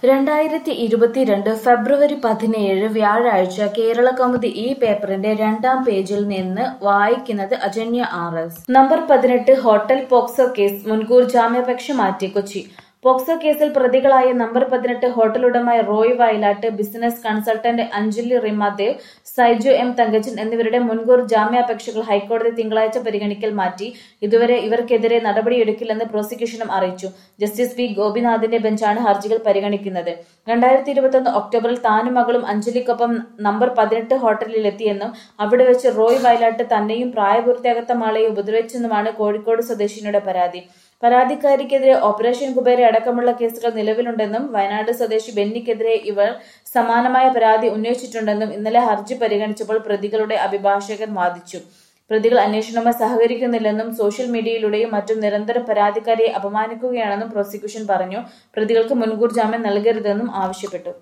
രണ്ടായിരത്തി ഇരുപത്തിരണ്ട് ഫെബ്രുവരി പതിനേഴ് വ്യാഴാഴ്ച കേരള കൗമുദി ഈ പേപ്പറിന്റെ രണ്ടാം പേജിൽ നിന്ന് വായിക്കുന്നത് അജന്യ ആർ എസ് നമ്പർ പതിനെട്ട് ഹോട്ടൽ പോക്സോ കേസ് മുൻകൂർ ജാമ്യാപേക്ഷ മാറ്റി കൊച്ചി പോക്സോ കേസിൽ പ്രതികളായ നമ്പർ പതിനെട്ട് ഹോട്ടൽ ഉടമ Roy Vayalat business consultant Anjali Reemadev Saiju M Thankachan എന്നിവരുടെ മുൻകൂർ ജാമ്യാപേക്ഷകൾ ഹൈക്കോടതി തിങ്കളാഴ്ച പരിഗണിക്കൽ മാറ്റി ഇതുവരെ ഇവർക്കെതിരെ നടപടിയെടുക്കില്ലെന്ന് പ്രോസിക്യൂഷനും അറിയിച്ചു ജസ്റ്റിസ് വി ഗോപിനാഥിന്റെ ബെഞ്ചാണ് ഹർജികൾ പരിഗണിക്കുന്നത് രണ്ടായിരത്തി ഇരുപത്തൊന്ന് ഒക്ടോബറിൽ താനും മകളും അഞ്ജലിക്കൊപ്പം നമ്പർ പതിനെട്ട് ഹോട്ടലിലെത്തിയെന്നും അവിടെ വെച്ച് റോയ് വയലാട്ട് തന്നെയും പ്രായപൂർത്തിയാകാത്ത ആളെയും ഉപദ്രവിച്ചെന്നുമാണ് കോഴിക്കോട് സ്വദേശിനിയുടെ പരാതി പരാതിക്കാരിക്കെതിരെ ഓപ്പറേഷൻ കുബേര അടക്കമുള്ള കേസുകൾ നിലവിലുണ്ടെന്നും വയനാട് സ്വദേശി ബെന്നിക്കെതിരെ ഇവർ സമാനമായ പരാതി ഉന്നയിച്ചിട്ടുണ്ടെന്നും ഇന്നലെ ഹർജി പരിഗണിച്ചപ്പോൾ പ്രതികളുടെ അഭിഭാഷകൻ വാദിച്ചു പ്രതികൾ അന്വേഷണവുമായി സഹകരിക്കുന്നില്ലെന്നും സോഷ്യൽ മീഡിയയിലൂടെയും മറ്റും നിരന്തരം പരാതിക്കാരിയെ അപമാനിക്കുകയാണെന്നും പ്രോസിക്യൂഷൻ പറഞ്ഞു പ്രതികൾക്ക് മുൻകൂർ ജാമ്യം നൽകരുതെന്നും ആവശ്യപ്പെട്ടു